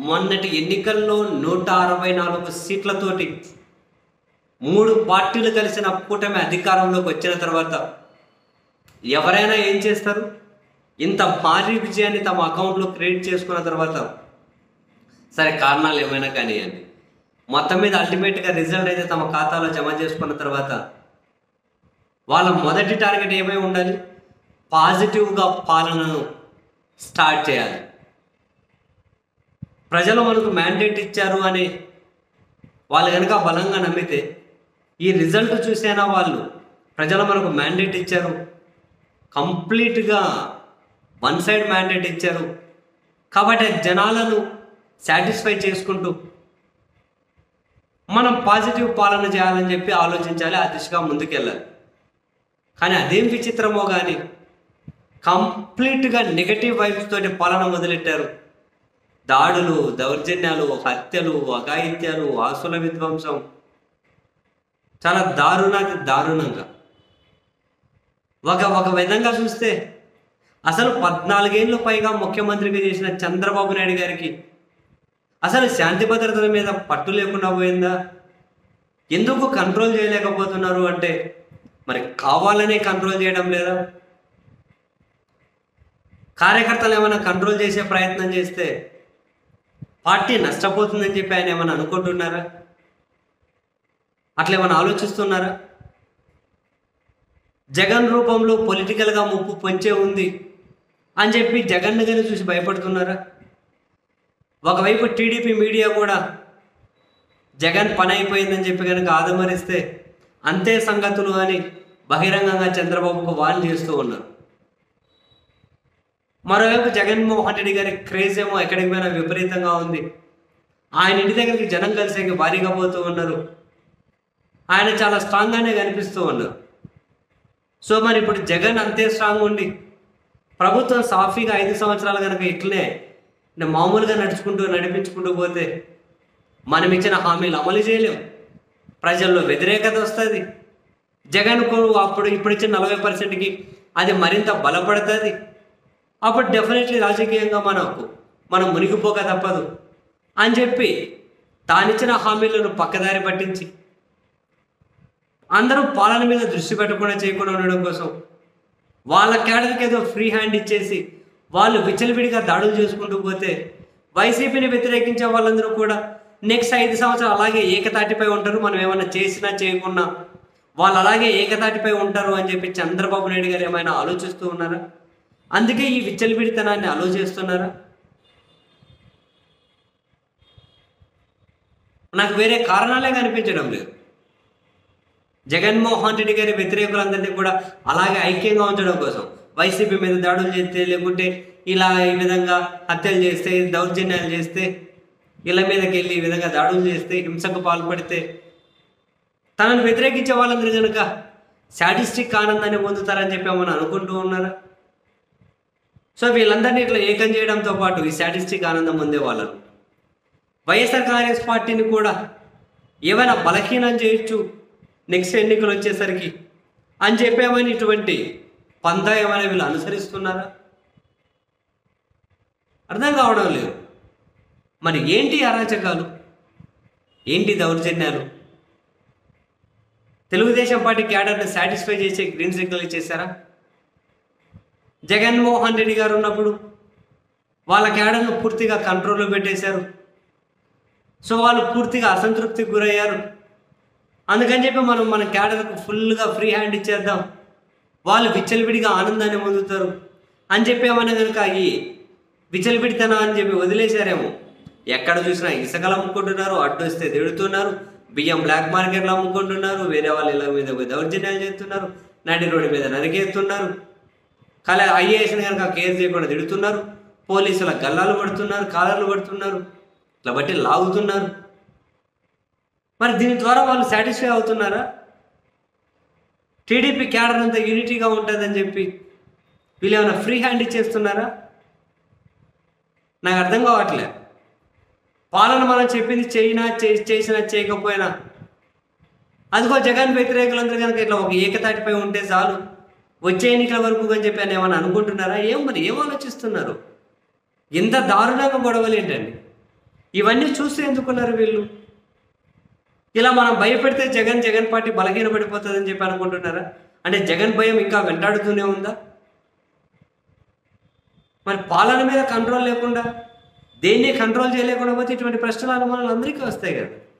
మొన్నటి ఎన్నికల్లో నూట అరవై నాలుగు సీట్లతోటి మూడు పార్టీలు కలిసిన కూటమి అధికారంలోకి వచ్చిన తర్వాత ఎవరైనా ఏం చేస్తారు ఇంత భారీ విజయాన్ని తమ అకౌంట్లో క్రియేట్ చేసుకున్న తర్వాత సరే కారణాలు ఏమైనా కానివ్వండి మొత్తం మీద అల్టిమేట్గా రిజల్ట్ అయితే తమ ఖాతాలో జమ చేసుకున్న తర్వాత వాళ్ళ మొదటి టార్గెట్ ఏమై ఉండాలి పాజిటివ్గా పాలనను స్టార్ట్ చేయాలి ప్రజలు మనకు మ్యాండేట్ ఇచ్చారు అని వాళ్ళు కనుక బలంగా నమ్మితే ఈ రిజల్ట్ చూసైనా వాళ్ళు ప్రజలు మనకు మ్యాండేట్ ఇచ్చారు కంప్లీట్గా వన్ సైడ్ మ్యాండేట్ ఇచ్చారు కాబట్టి జనాలను సాటిస్ఫై చేసుకుంటూ మనం పాజిటివ్ పాలన చేయాలని చెప్పి ఆలోచించాలి ఆ దిశగా ముందుకెళ్ళాలి కానీ అదేం విచిత్రమో కానీ కంప్లీట్గా నెగటివ్ వైబ్స్ తోటి పాలన మొదలెట్టారు దాడులు దౌర్జన్యాలు హత్యలు అఘాయిత్యాలు ఆసుల విధ్వంసం చాలా దారుణాతి దారుణంగా ఒక ఒక విధంగా చూస్తే అసలు పద్నాలుగేళ్ళు పైగా ముఖ్యమంత్రిగా చేసిన చంద్రబాబు నాయుడు గారికి అసలు శాంతి భద్రతల మీద పట్టు లేకుండా పోయిందా ఎందుకు కంట్రోల్ చేయలేకపోతున్నారు అంటే మరి కావాలనే కంట్రోల్ చేయడం లేదా కార్యకర్తలు ఏమైనా కంట్రోల్ చేసే ప్రయత్నం చేస్తే పార్టీ నష్టపోతుందని చెప్పి ఆయన ఏమైనా అనుకుంటున్నారా అట్లా ఏమైనా ఆలోచిస్తున్నారా జగన్ రూపంలో పొలిటికల్గా ముప్పు పొంచే ఉంది అని చెప్పి జగన్ గారిని చూసి భయపడుతున్నారా ఒకవైపు టీడీపీ మీడియా కూడా జగన్ పని అయిపోయిందని చెప్పి కనుక ఆదమరిస్తే అంతే సంగతులు అని బహిరంగంగా చంద్రబాబుకు వాన్ చేస్తూ ఉన్నారు మరోవైపు జగన్మోహన్ రెడ్డి గారి క్రేజ్ ఏమో ఎక్కడికి పోయినా విపరీతంగా ఉంది ఆయన ఇంటి దగ్గరికి జనం కలిసేకి భారీగా పోతూ ఉన్నారు ఆయన చాలా స్ట్రాంగ్గానే కనిపిస్తూ ఉన్నారు సో మరి ఇప్పుడు జగన్ అంతే స్ట్రాంగ్ ఉండి ప్రభుత్వం సాఫీగా ఐదు సంవత్సరాలు కనుక ఇట్లనే అంటే మామూలుగా నడుచుకుంటూ నడిపించుకుంటూ పోతే మనం ఇచ్చిన హామీలు అమలు చేయలేం ప్రజల్లో వ్యతిరేకత వస్తుంది జగన్కు అప్పుడు ఇప్పుడు ఇచ్చిన నలభై పర్సెంట్కి అది మరింత బలపడుతుంది అప్పుడు డెఫినెట్లీ రాజకీయంగా మనకు మనం మునిగిపోక తప్పదు అని చెప్పి తానిచ్చిన హామీలను పక్కదారి పట్టించి అందరూ పాలన మీద దృష్టి పెట్టకుండా చేయకుండా ఉండడం కోసం వాళ్ళ క్యాడర్కి ఏదో ఫ్రీ హ్యాండ్ ఇచ్చేసి వాళ్ళు విచ్చలవిడిగా దాడులు చేసుకుంటూ పోతే వైసీపీని వ్యతిరేకించే వాళ్ళందరూ కూడా నెక్స్ట్ ఐదు సంవత్సరాలు అలాగే ఏకతాటిపై ఉంటారు మనం ఏమైనా చేసినా చేయకున్నా వాళ్ళు అలాగే ఏకతాటిపై ఉంటారు అని చెప్పి చంద్రబాబు నాయుడు గారు ఏమైనా ఆలోచిస్తూ ఉన్నారా అందుకే ఈ విచ్చలవిడితనాన్ని అలో చేస్తున్నారా నాకు వేరే కారణాలే కనిపించడం లేదు జగన్మోహన్ రెడ్డి గారి వ్యతిరేకులందరినీ కూడా అలాగే ఐక్యంగా ఉంచడం కోసం వైసీపీ మీద దాడులు చేస్తే లేకుంటే ఇలా ఈ విధంగా హత్యలు చేస్తే దౌర్జన్యాలు చేస్తే ఇళ్ళ మీదకి వెళ్ళి ఈ విధంగా దాడులు చేస్తే హింసకు పాల్పడితే తనను వ్యతిరేకించే వాళ్ళందరూ కనుక సాటిస్టిక్ ఆనందాన్ని పొందుతారని చెప్పి ఏమన్నా అనుకుంటూ ఉన్నారా సో వీళ్ళందరినీ ఇట్లా ఏకం చేయడంతో పాటు ఈ సాటిస్టిక్ ఆనందం పొందే వాళ్ళను వైఎస్ఆర్ కాంగ్రెస్ పార్టీని కూడా ఏమైనా బలహీనం చేయొచ్చు నెక్స్ట్ ఎన్నికలు వచ్చేసరికి అని చెప్పేమని ఇటువంటి పంతా ఏమైనా వీళ్ళు అనుసరిస్తున్నారా అర్థం కావడం లేదు మరి ఏంటి అరాచకాలు ఏంటి దౌర్జన్యాలు తెలుగుదేశం పార్టీ క్యాడర్ని సాటిస్ఫై చేసే గ్రీన్ సిగ్నల్ ఇచ్చేసారా జగన్మోహన్ రెడ్డి గారు ఉన్నప్పుడు వాళ్ళ క్యాడర్ను పూర్తిగా కంట్రోల్లో పెట్టేశారు సో వాళ్ళు పూర్తిగా అసంతృప్తికి గురయ్యారు అందుకని చెప్పి మనం మన క్యాడర్కు ఫుల్గా ఫ్రీ హ్యాండ్ ఇచ్చేద్దాం వాళ్ళు విచ్చలవిడిగా ఆనందాన్ని పొందుతారు అని చెప్పి ఏమన్నా కనుక ఈ విచ్చలవిడితనం అని చెప్పి వదిలేశారేమో ఎక్కడ చూసినా ఇసుకలు అమ్ముకుంటున్నారు అడ్డు వస్తే తిడుతున్నారు బియ్యం బ్లాక్ మార్కెట్లో అమ్ముకుంటున్నారు వేరే వాళ్ళ ఇళ్ళ మీద పోయి దౌర్జన్యాలు చేస్తున్నారు నడి రోడ్డు మీద నరికేస్తున్నారు కల ఐఏఎస్ని కనుక కేసు చేయకుండా తిడుతున్నారు పోలీసుల గల్లాలు పడుతున్నారు కాలర్లు పడుతున్నారు ఇట్లా బట్టి లాగుతున్నారు మరి దీని ద్వారా వాళ్ళు సాటిస్ఫై అవుతున్నారా టీడీపీ క్యాడర్ అంతా యూనిటీగా ఉంటుందని చెప్పి వీళ్ళు ఏమైనా ఫ్రీ హ్యాండ్ ఇచ్చేస్తున్నారా నాకు అర్థం కావట్లే పాలన మనం చెప్పింది చేయినా చే- చేసినా చేయకపోయినా అదిగో జగన్ వ్యతిరేకులందరూ కనుక ఇట్లా ఒక ఏకతాటిపై ఉంటే చాలు వచ్చే ఎన్నికల వరకు అని చెప్పి అని ఏమైనా అనుకుంటున్నారా ఏం మరి ఏం ఆలోచిస్తున్నారు ఎంత దారుణంగా గొడవలు ఏంటండి ఇవన్నీ చూస్తే ఎందుకున్నారు వీళ్ళు ఇలా మనం భయపెడితే జగన్ జగన్ పార్టీ బలహీనపడిపోతుందని చెప్పి అనుకుంటున్నారా అంటే జగన్ భయం ఇంకా వెంటాడుతూనే ఉందా మరి పాలన మీద కంట్రోల్ లేకుండా దేన్ని కంట్రోల్ చేయలేకుండా పోతే ఇటువంటి ప్రశ్నలు అనుమానాలు అందరికీ వస్తాయి కదా